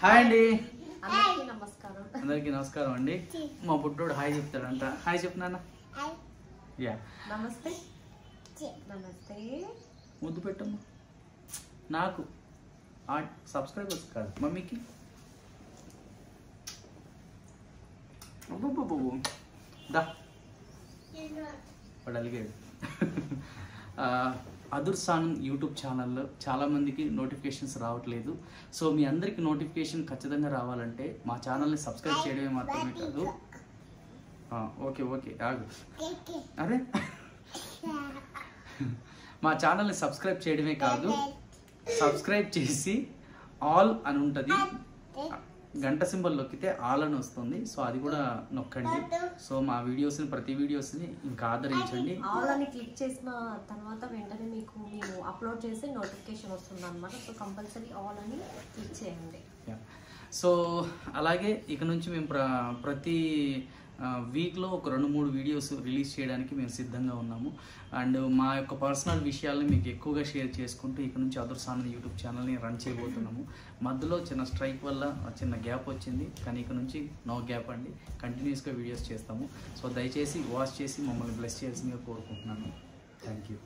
Hi అండి అందరికీ నమస్కారం అందరికీ నమస్కారం అండి మా పుట్టోడు హాయ్ చెప్తాడంట హాయ్ చెప్తున్నానా యా నమస్తే నమస్తే ముద్దు పెట్టమ్మా నాకు ఆ సబ్స్క్రైబర్స్ కాదు మమ్మీకి అబ్బబ్బబ్బో. దా వాడు అలిగాడు ఆ, అదుర్ సాంగ్ యూట్యూబ్ ఛానల్లో చాలామందికి నోటిఫికేషన్స్ రావట్లేదు సో మీ అందరికి నోటిఫికేషన్ ఖచ్చితంగా రావాలంటే మా ఛానల్ని సబ్స్క్రైబ్ చేయడమే మాత్రమే కాదు ఆ, ఓకే ఓకే ఆగు అరే మా ఛానల్ని సబ్స్క్రైబ్ చేయడమే కాదు సబ్స్క్రైబ్ చేసి ఆల్ అని ఉంటుంది గంట సింబల్ నొక్కితే ఆల్ అని వస్తుంది సో అది కూడా నొక్కండి సో మా వీడియోస్ని ప్రతి వీడియోస్ని ఇంకా ఆదరించండి ఆల్ అని క్లిక్ చేసిన తర్వాత వెంటనే మీకు మేము అప్లోడ్ చేసి నోటిఫికేషన్ వస్తుంది అనమాట సో కంపల్సరీ ఆల్ అని క్లిక్ చేయండి Yeah. సో అలాగే ఇక నుంచి మేము ప్ర ప్రతి వీక్లో ఒక రెండు మూడు వీడియోస్ రిలీజ్ చేయడానికి మేము సిద్ధంగా ఉన్నాము అండ్ మా యొక్క పర్సనల్ విషయాల్ని మీకు ఎక్కువగా షేర్ చేసుకుంటూ ఇక నుంచి అదర్సాన్ యూట్యూబ్ ఛానల్ని రన్ చేయబోతున్నాము మధ్యలో చిన్న స్ట్రైక్ వల్ల చిన్న గ్యాప్ వచ్చింది కానీ ఇక నుంచి నో గ్యాప్ అండి కంటిన్యూస్గా వీడియోస్ చేస్తాము సో దయచేసి వాచ్ చేసి మమ్మల్ని బ్లెస్ చేయాల్సిందిగా కోరుకుంటున్నాను థ్యాంక్ యూ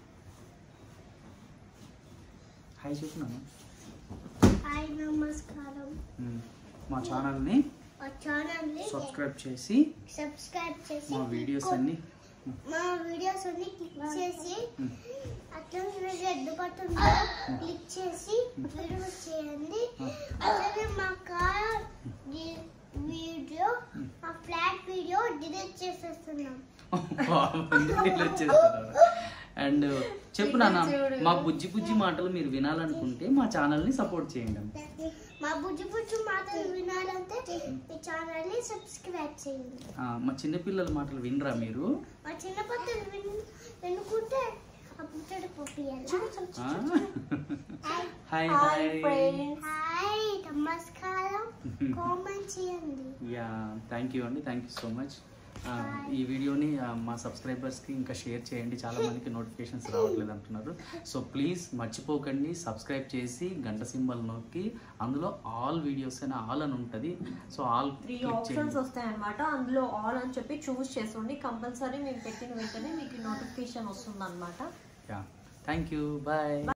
హాయ్ చెప్తున్నాను హాయ్ నమస్కారం మా ఛానల్ని మా ఛానల్ ని సబ్స్క్రైబ్ చేసి సబ్స్క్రైబ్ చేసి మా వీడియోస్ అన్ని మా వీడియోస్ అన్ని క్లిక్ చేసి మ్. అట్లనే రెడ్ బటన్ క్లిక్ చేసి వీడియోస్ చేయండి అట్లనే మా కార్ వీడియో ఆ ఫ్లాట్ వీడియో డిలీట్ చేసేస్తున్నాం అండ్ చెప్పు నాన్న మా బుజ్జి బుజ్జి మాటలు మీరు వినాలనుకుంటే మా ఛానల్ని సపోర్ట్ చేయండి అన్న. మా బుజ్జి బుజ్జి మాటలు వినాలంటే మీ ఛానల్ ని సబ్స్క్రైబ్ చేయండి ఆ, మా చిన్నపిల్లల మాటలు వినరా మీరు మా చిన్న పత్తులు విన్ వినుకుంటే అప్పుడు చెడు పంపించాలి ఆ? Hi hi hi friends hi నమస్కారం కామెంట్ చేయండి యా థ్యాంక్ యూ అండి థ్యాంక్ యూ సో మచ్ ఈ వీడియోని ఆ, మా సబ్స్క్రైబర్స్కి ఇంకా షేర్ చేయండి చాలా మందికి నోటిఫికేషన్స్ రావట్లేదు అంటున్నారు సో ప్లీజ్ మర్చిపోకండి సబ్స్క్రైబ్ చేసి గంట సింబల్ నొక్కి అందులో ఆల్ వీడియోస్ అని ఆల్ అని ఉంటుంది so all three click options చేయండి వస్తాయి అనమాట అందులో ఆల్ అని చెప్పి చూస్ చేసుకోండి కంపల్సరీ మేము పెట్టిన వెంటనే మీకు నోటిఫికేషన్ వస్తుంది అనమాట యా థ్యాంక్ యూ బాయ్